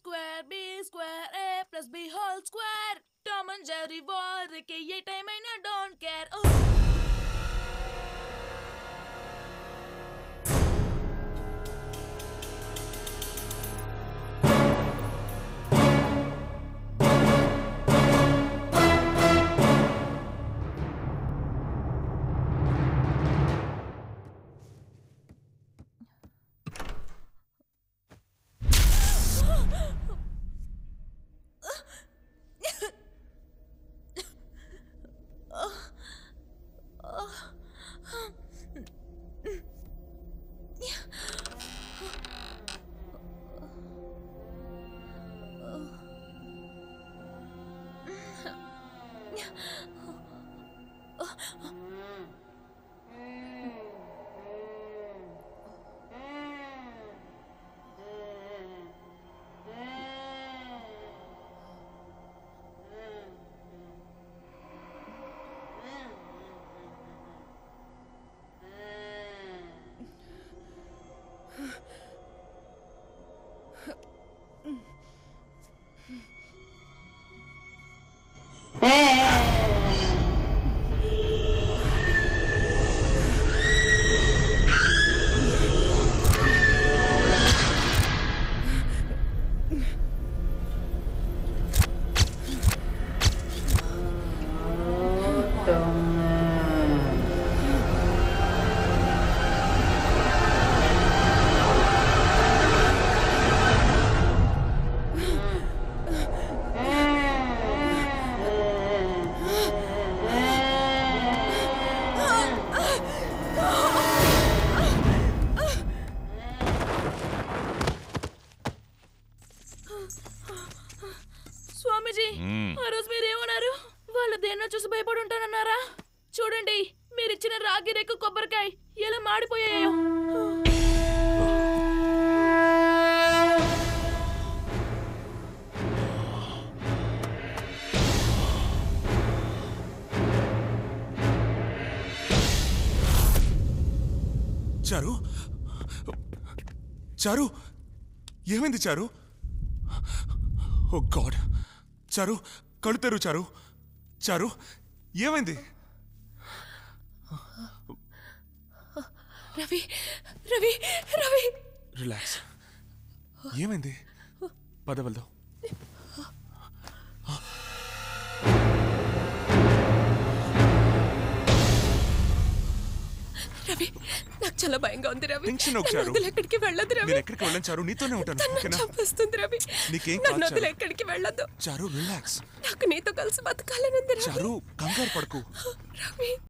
Square B square A plus B whole square Tom and Jerry వారికి ఏ time అయినా don't care Swamiji ఆ రోజు మీరు ఏమన్నారు వాళ్ళు దేన్నో చూసి భయపడి ఉంటానన్నారా చూడండి మీరు ఇచ్చిన రాగి రేకు కొబ్బరికాయ ఎలా మాడిపోయాయో చారు చారు ఏమైంది చారు ఓ గాడ్ చారు కళ్ళు తెరు చారు చారు ఏమైంది రవి రవి రవి రిలాక్స్ ఏమైంది పద వెళ్దాం రవి నాకు చాలా భయంగా ఉంది రవి టెన్షన్ నన్ను వచ్చారు. వదిలి ఎక్కడికి వెళ్ళదు రవి నేను ఎక్కడికి వెళ్ళాను చారు నీతోనే ఉంటాను నన్ను ఓకేనా చంపేస్తుంది రవి నీకేం నన్ను కాదు వదిలి చారు. ఎక్కడికి వెళ్ళదు చారు రిలాక్స్ నాకు నీతో కలిసి బతకాలని ఉంది రవి చారు కంగారు పడకు రవి